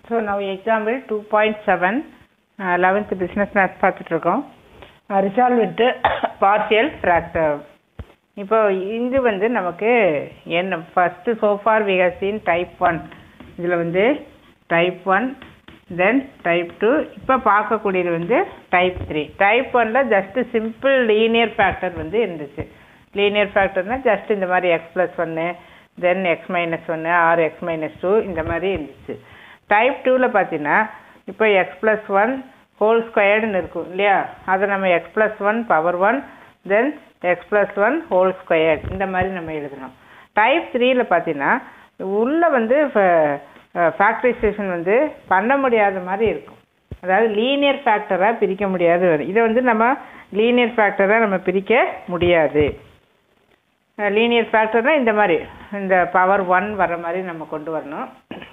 so நம்ம example two point seven eleventh business maths பார்த்துட்ருக்கோம் resolve விட்டு பார்ஷியல் ஃப்ராக்டர் இப்போ இது வந்து நமக்கு என்ன first so far we have seen type one இதில் வந்து type one then type two இப்போ பார்க்கக்கூடியது வந்து டைப் த்ரீ டைப் ஒனில் ஜஸ்ட்டு சிம்பிள் லீனியர் ஃபேக்டர் வந்து இருந்துச்சு லீனியர் ஃபேக்டர்னால் ஜஸ்ட் இந்த மாதிரி எக்ஸ் ப்ளஸ் ஒன்று தென் எக்ஸ் மைனஸ் ஒன்று ஆர் எக்ஸ் மைனஸ் டூ இந்த மாதிரி இருந்துச்சு டைப் டூவில் பார்த்தீங்கன்னா இப்போ எக்ஸ் ப்ளஸ் ஒன் ஹோல் ஸ்கொயர்டுன்னு இருக்கும் இல்லையா அதை நம்ம X plus one power one then X plus one whole squared இந்த மாதிரி நம்ம எழுதணும் டைப் த்ரீயில் பார்த்தீங்கன்னா உள்ளே வந்து ஃபேக்டரைசேஷன் வந்து பண்ண முடியாத மாதிரி இருக்கும் அதாவது லீனியர் ஃபேக்டராக பிரிக்க முடியாது வரும் இதை வந்து நம்ம லீனியர் ஃபேக்டராக நம்ம பிரிக்க முடியாது லீனியர் ஃபேக்டர்னால் இந்த மாதிரி இந்த பவர் ஒன் வர மாதிரி நம்ம கொண்டு வரணும்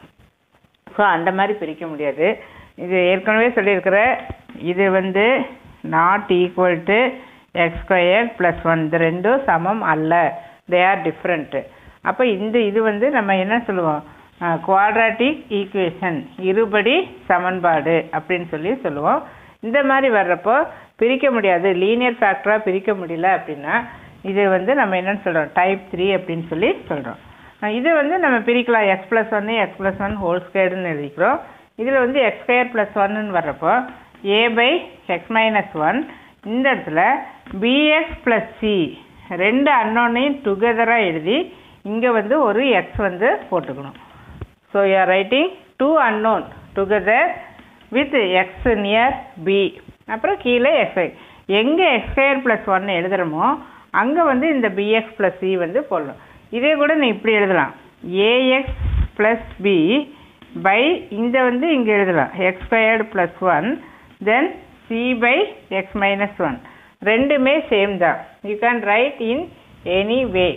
ஸோ அந்த மாதிரி பிரிக்க முடியாது இது ஏற்கனவே சொல்லியிருக்கிற இது வந்து not equal to X square plus one இந்த ரெண்டும் சமம் அல்ல தே ஆர் டிஃப்ரெண்ட்டு அப்போ இந்த இது வந்து நம்ம என்ன சொல்லுவோம் குவாட்ராட்டிக் ஈக்குவேஷன் இருபடி சமன்பாடு அப்படின்னு சொல்லி சொல்லுவோம் இந்த மாதிரி வர்றப்போ பிரிக்க முடியாது லீனியர் ஃபேக்டராக பிரிக்க முடியல அப்படின்னா இது வந்து நம்ம என்னன்னு சொல்கிறோம் டைப் த்ரீ அப்படின்னு சொல்லி சொல்கிறோம் இது வந்து நம்ம பிரிக்கலாம் எக்ஸ் ப்ளஸ் ஒன்று எக்ஸ் ப்ளஸ் ஒன் ஹோல் ஸ்கொயர்டுன்னு எழுதிக்கிறோம் இதில் வந்து எக்ஸ் ஸ்கொயர் ப்ளஸ் ஒன்னு வர்றப்போ A by X minus one இந்த இடத்துல பிஎக்ஸ் ப்ளஸ் சி ரெண்டு அன்னோனையும் டுகெதராக எழுதி இங்கே வந்து ஒரு எக்ஸ் வந்து போட்டுக்கணும் so you're writing two unknown together with X near B அப்புறம் கீழே எக்ஸ் எங்கே எக்ஸ் ஸ்கொயர் ப்ளஸ் ஒன்று எழுதுகிறோமோ அங்கே வந்து இந்த பிஎக்ஸ் ப்ளஸ் சி வந்து போடணும் இதே கூட நீ இப்படி எழுதலாம் ஏஎக்ஸ் ப்ளஸ் பி பை இந்த வந்து இங்கே எழுதலாம் X squared plus one then C by X minus one ரெண்டுமே சேம் தான் you can write in any way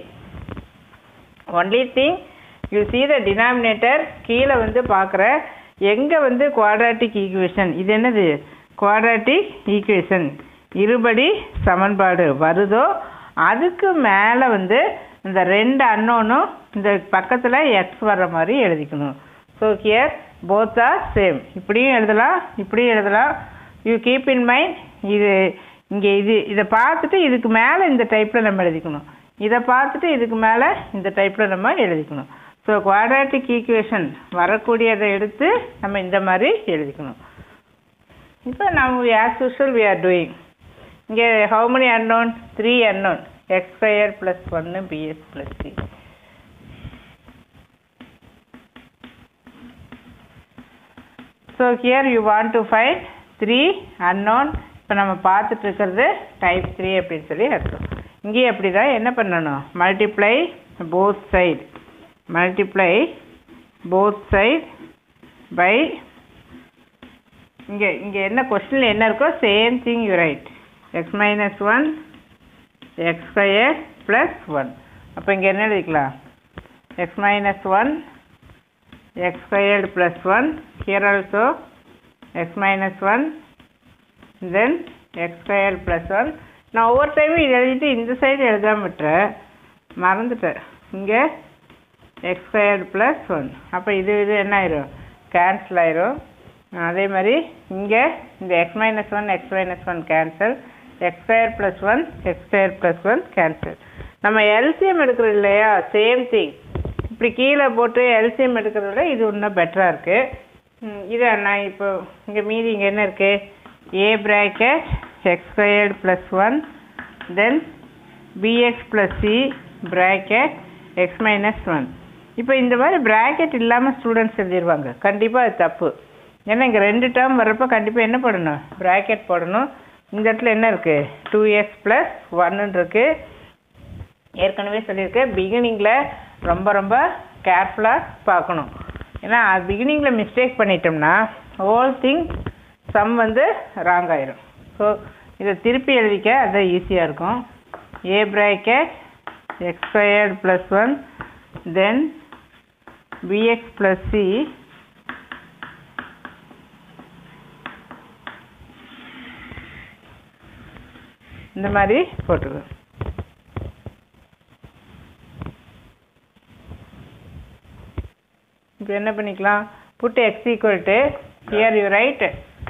only thing you see the denominator கீழே வந்து பார்க்குற எங்கே வந்து குவாட்ராட்டிக் ஈக்குவேஷன் இது என்னது குவாட்ராட்டிக் ஈக்குவேஷன் இருபடி சமன்பாடு வருதோ அதுக்கு மேலே வந்து இந்த ரெண்டு அன்னோனும் இந்த பக்கத்தில் எக்ஸ் வர்ற மாதிரி எழுதிக்கணும் so here both are same இப்படியும் எழுதலாம் இப்படியும் எழுதலாம் யூ கீப் இன் மைண்ட் இது இங்கே இது இதை பார்த்துட்டு இதுக்கு மேலே இந்த டைப்பில் நம்ம எழுதிக்கணும் இதை பார்த்துட்டு இதுக்கு மேலே இந்த டைப்பில் நம்ம எழுதிக்கணும் ஸோ குவாட்ராட்டிக் ஈக்குவேஷன் வரக்கூடியதை எடுத்து நம்ம இந்த மாதிரி எழுதிக்கணும் இப்போ நம்ம as usual we are doing இங்கே how many unknown three unknown X square plus ஒன்று B X plus C so here you want to find three unknown இப்போ நம்ம பார்த்துட்டு இருக்கிறது டைப் த்ரீ அப்படின்னு சொல்லி அர்த்தம் இங்கேயும் அப்படி தான் என்ன பண்ணணும் multiply both side multiply both side by இங்கே இங்கே என்ன கொஸ்டினில் என்ன இருக்கோ same thing you write X minus one X square plus one அப்போ இங்கே என்ன எழுதிக்கலாம் X minus one X squared plus one here also X minus one then X square plus one நான் ஒவ்வொரு டைமும் இது எழுதிட்டு இந்த சைடு எழுதாம விட்டுறேன் மறந்துட்டேன் இங்கே எக்ஸ் ஸ்கொயர்டு ப்ளஸ் ஒன் அப்போ இது இது என்ன ஆயிரும் கேன்சல் ஆயிரும் அதே மாதிரி இங்கே இந்த X minus one X minus one cancel X square plus one X square plus one cancel நம்ம எல்சிஎம் எடுக்கிறோம் இல்லையா சேம் திங் இப்படி கீழே போட்டு எல்சிஎம் எடுக்கிறத விட இது இன்னும் பெட்டராக இருக்குது இது நான் இப்போ இங்கே மீதி இங்கே என்ன இருக்குது A bracket X squared plus one then B X plus C bracket X minus one இப்போ இந்த மாதிரி ப்ராக்கெட் இல்லாமல் ஸ்டூடெண்ட்ஸ் எழுதிடுவாங்க கண்டிப்பாக அது தப்பு ஏன்னா இங்கே ரெண்டு டேர்ம் வர்றப்போ கண்டிப்பாக என்ன பண்ணணும் ப்ராக்கெட் போடணும் இந்த இடத்துல என்ன இருக்குது டூ எக்ஸ் ப்ளஸ் ஒன்னு இருக்குது ஏற்கனவே சொல்லியிருக்கேன் பிகினிங்கில் ரொம்ப ரொம்ப கேர்ஃபுல்லாக பார்க்கணும் ஏன்னா பிகினிங்கில் மிஸ்டேக் பண்ணிட்டோம்னா ஹோல் திங் சம் வந்து ராங் ஆயிரும் ஸோ இதை திருப்பி எழுதிக்க அது ஈஸியாக இருக்கும் A bracket X squared plus one then B X plus C இந்த மாதிரி போட்டுருவேன் இப்போ என்ன பண்ணிக்கலாம் put x equal to here you write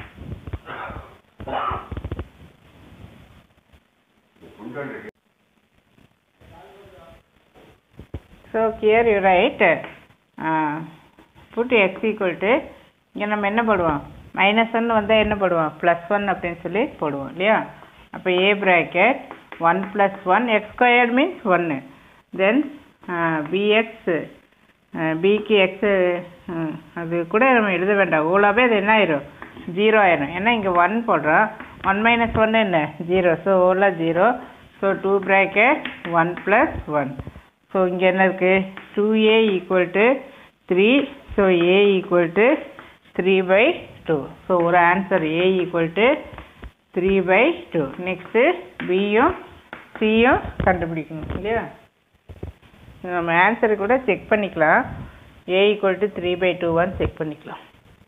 so here you write uh, put x equal to இங்கே நம்ம என்ன போடுவோம் மைனஸ் ஒன் வந்தால் என்ன போடுவோம் ப்ளஸ் ஒன் அப்படின்னு சொல்லி போடுவோம் இல்லையா அப்போ A bracket one plus one X squared means ஒன்று தென் பிஎக்ஸ் பிக்கு எக்ஸு அது கூட நம்ம எழுத வேண்டாம் ஓலாவே அது என்ன ஆயிரும் ஜீரோ ஆயிரும் ஏன்னா இங்கே ஒன் போடுறோம் ஒன் மைனஸ் ஒன் என்ன ஜீரோ ஸோ ஓலா zero so two bracket one plus one so இங்கே என்ன இருக்குது two A equal to three so A equal to three by two so ஒரு answer A equal to three by two next பியும் சியும் கண்டுபிடிக்கணும் இல்லையா நம்ம ஆன்சரை கூட செக் பண்ணிக்கலாம் A equal to three by டூவான்னு செக் பண்ணிக்கலாம்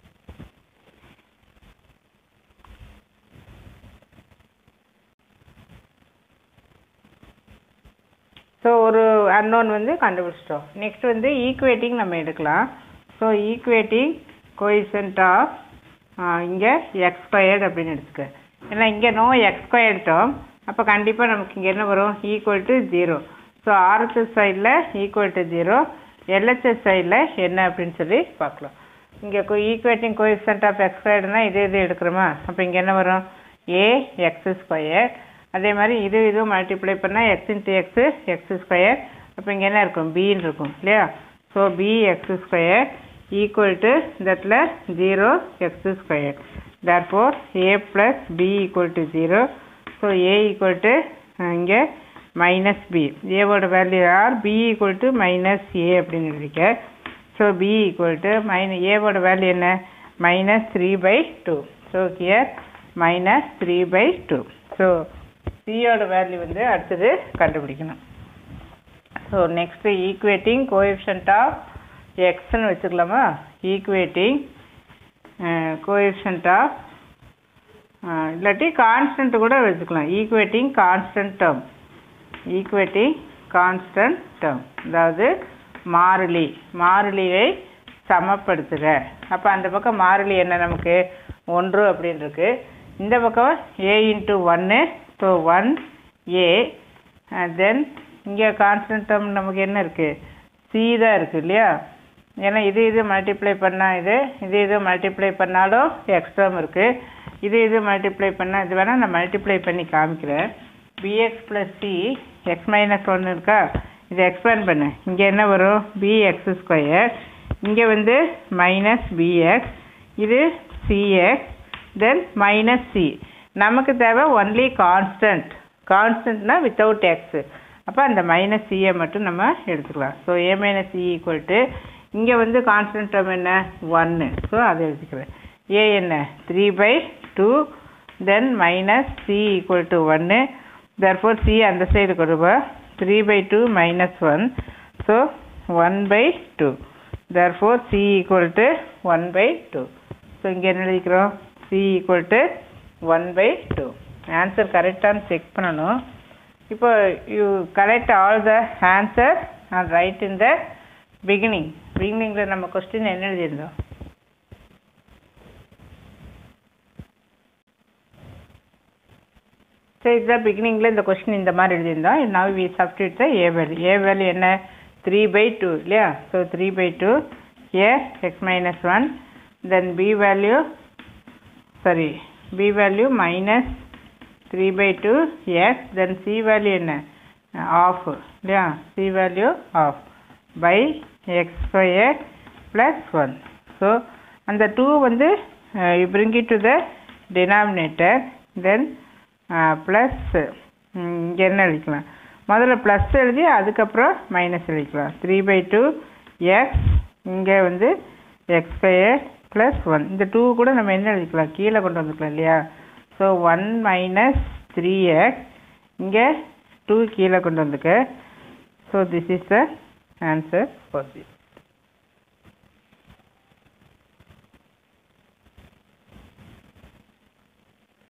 ஸோ ஒரு அன்னோன் வந்து கண்டுபிடிச்சிட்டோம் நெக்ஸ்ட் வந்து ஈக்குவேட்டிங் நம்ம எடுக்கலாம் ஸோ ஈக்குவேட்டிங் கோயிசன்ட் ஆஃப் இங்கே எக்ஸ் ஸ்கொயர்டு அப்படின்னு எடுத்துக்க ஏன்னா இங்கே நோ எக்ஸ் ஸ்கொயர்டு டேர்ம் அப்போ கண்டிப்பாக நமக்கு இங்கே என்ன வரும் equal to zero so RHS சைடில் ஈக்குவல் டு ஜீரோ எல்ஹெச்எஸ் சைடில் என்ன அப்படின்னு சொல்லி பார்க்கலாம் இங்கே ஈக்குவேட்டிங் கோயிசன்ட் ஆஃப் எக்ஸ் ஸ்கொயர்டுனா இது இது எடுக்கிறோமா அப்போ இங்கே என்ன வரும் ஏ எக்ஸ் ஸ்கொயர் அதே மாதிரி இது இதுவும் மல்டிப்ளை பண்ணால் X into X X square அப்போ இங்கே என்ன இருக்கும் பின்னு இருக்கும் இல்லையா ஸோ B X square equal to இந்த இடத்துல zero X square therefore A plus B equal to zero so A equal to இங்கே மைனஸ் பி ஏவோட value or B equal to minus A அப்படின்னு எழுதிக்க so B equal to minus ஏவோட value என்ன minus three by two so here minus three by two so சியோட value வந்து அடுத்தது கண்டுபிடிக்கணும் so next equating coefficient of எக்ஸ்ன்னு வச்சுக்கலாமா ஈக்குவேட்டிங் கோஎஃபிஷியன்ட் ஆஃப் இல்லாட்டி கான்ஸ்டன்ட் கூட வச்சுக்கலாம் equating constant term equating constant term அதாவது மாறிலி மாறிலியை சமப்படுத்துக அப்போ அந்த பக்கம் மாறிலி என்ன நமக்கு ஒன்று அப்படின்னு இருக்கு இந்த பக்கம் ஏ இன்ட்டு ஒன்று ஸோ ஒன் ஏ தென் இங்கே கான்ஸ்டன்ட் டேர்ம் நமக்கு என்ன இருக்குது சி தான் இருக்குது இல்லையா ஏன்னா இது இது மல்டிப்ளை பண்ணால் இது இது இது மல்டிப்ளை பண்ணாலும் எக்ஸ் டேர்ம் இருக்குது இது இது மல்டிப்ளை பண்ணால் இது வேணால் நான் மல்டிப்ளை பண்ணி காமிக்கிறேன் B X plus C X minus ஒன்று இருக்கா இதை எக்ஸ்பேண்ட் பண்ணு இங்கே என்ன வரும் பிஎக்ஸ் ஸ்கொயர் இங்கே வந்து மைனஸ் பிஎக்ஸ் இது சிஎக்ஸ் தென் மைனஸ் சி நமக்கு தேவை ஒன்லி கான்ஸ்டன்ட் கான்ஸ்டன்ட்னா வித்தவுட் எக்ஸு அப்போ அந்த மைனஸ் சியை மட்டும் நம்ம எடுத்துக்கலாம் so a minus c equal to இங்கே வந்து கான்ஸ்டன்ட் டேர்ம் என்ன ஒன்று ஸோ அதை எடுத்துக்கிறேன் ஏ என்ன three by two then minus c equal to ஒன்று தர்ஃபோர் சி அந்த சைடு கொடுப்பா three by two minus one so one by two therefore c equal to one by two so இங்கே என்ன எழுதிக்கிறோம் c equal to one by two answer கரெக்டானு check பண்ணணும் இப்போ you correct all the answer and write in the beginning பிகினிங்கில் நம்ம question என்ன எழுதியிருந்தோம் சரி இதுதான் பிகினிங்கில் இந்த கொஸ்டின் இந்த மாதிரி எழுதியிருந்தோம் now we substitute the a value a value என்ன த்ரீ பை டூ இல்லையா so three by two a x minus one then b value sorry b value minus 3 by 2 x then c value என்ன half இல்லையா c value half by x square plus 1 so அந்த 2 வந்து uh, you bring it to the denominator then uh, plus இங்கே என்ன எழுதிக்கலாம் முதல்ல plus எழுதி அதுக்கப்புறம் மைனஸ் எழுதிக்கலாம் த்ரீ பை டூ எக்ஸ் இங்கே வந்து எக்ஸ் ஸ்கொயர் ப்ளஸ் ஒன் இந்த டூ கூட நம்ம என்ன எழுதிக்கலாம் கீழே கொண்டு வந்துக்கலாம் இல்லையா so one minus three x இங்கே டூ கீழே கொண்டு வந்துக்க so this is the answer for this